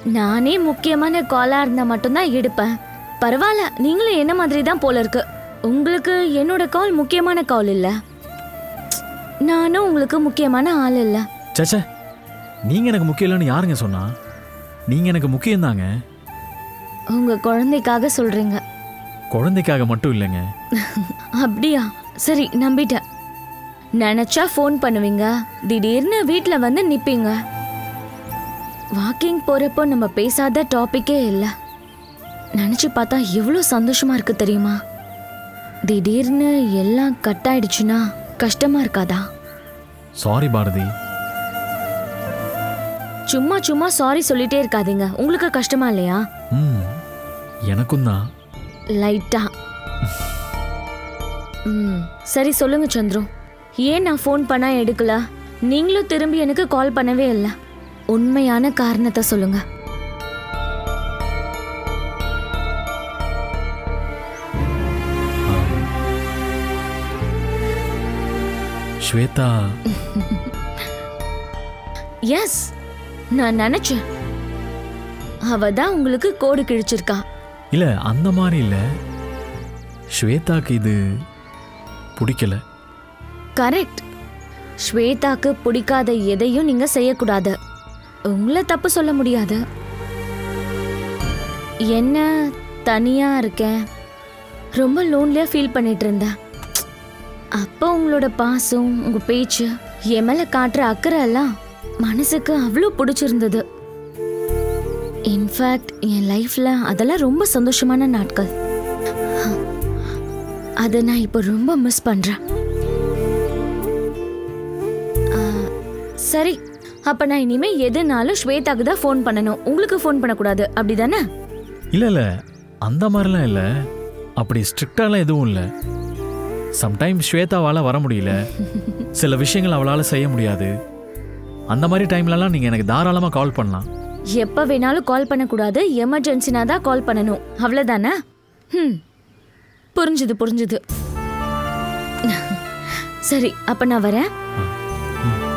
நானே முக்கியமான காலா இருந்தா மட்டும்தான் எடுப்பேன் பரவாயில்ல நீங்களும் என்ன மாதிரி தான் போல இருக்கு உங்களுக்கு என்னோட கால் முக்கியமான கால் இல்ல நானும் உங்களுக்கு முக்கியமான ஆள் இல்ல சச்சே நீங்க எனக்கு முக்கியம் இல்லைன்னு யாருங்க சொன்னா நீங்க எனக்கு முக்கியம் தாங்க உங்க குழந்தைக்காக சொல்றீங்க குழந்தைக்காக மட்டும் இல்லைங்க அப்படியா சரி நம்பிட்டேன் நினைச்சா ஃபோன் பண்ணுவீங்க திடீர்னு வீட்ல வந்து நிப்பீங்க வாக்கிங் போறப்போ நம்ம பேசாத டாபிக்கே இல்ல நினைச்சு பார்த்தா எவ்வளோ சந்தோஷமா இருக்கு தெரியுமா திடீர்னு எல்லாம் கட் ஆயிடுச்சுன்னா கஷ்டமா இருக்காதா சாரி பாரதி சும்மா சும்மா சாரி சொல்லிட்டே இருக்காதீங்க உங்களுக்கு கஷ்டமா இல்லையா ம் எனக்கும் தான் லைட்டா ம் சரி சொல்லுங்க சந்துரு ஏன் நான் ஃபோன் பண்ணா எடுக்கல நீங்களும் திரும்பி எனக்கு கால் பண்ணவே இல்லை உண்மையான காரணத்தை சொல்லுங்க ஸ்வேதா எஸ் நான் நினைச்சேன் அவ தான் உங்களுக்கு கோடு கிழிச்சிருக்கா இல்ல அந்த மாதிரி இல்ல ஸ்வேதாக்கு இது பிடிக்கல கரெக்ட் ஸ்வேதாக்கு பிடிக்காத எதையும் நீங்க செய்யக்கூடாது உங்களை தப்பு சொல்ல முடியாது என்ன தனியா இருக்கேன் ரொம்ப லோன்லியா ஃபீல் பண்ணிட்டு இருந்தேன் அப்போ உங்களோட பாசம் உங்க பேச்சு என் மேல காட்டுற அக்கறை எல்லாம் மனசுக்கு அவ்வளோ பிடிச்சிருந்தது இன்ஃபேக்ட் என் லைஃப்ல அதெல்லாம் ரொம்ப சந்தோஷமான நாட்கள் அதை நான் இப்போ ரொம்ப மிஸ் பண்றேன் ஆ, சரி அப்ப நான் இனிமே எதுனாலும் ஸ்வேதாக்கு தான் ஃபோன் பண்ணணும் உங்களுக்கு ஃபோன் பண்ணக்கூடாது அப்படிதானே இல்ல இல்ல அந்த மாதிரிலாம் இல்ல அப்படி ஸ்ட்ரிக்டாலாம் எதுவும் இல்லை சம்டைம் ஸ்வேதாவால வர முடியல சில விஷயங்கள் அவளால செய்ய முடியாது அந்த மாதிரி டைம்லலாம் நீங்க எனக்கு தாராளமா கால் பண்ணலாம் எப்ப வேணாலும் கால் பண்ணக்கூடாது எமர்ஜென்சினா தான் கால் பண்ணணும் அவ்வளவுதானே ம் புரிஞ்சுது புரிஞ்சுது சரி அப்ப நான் வரேன் ம்.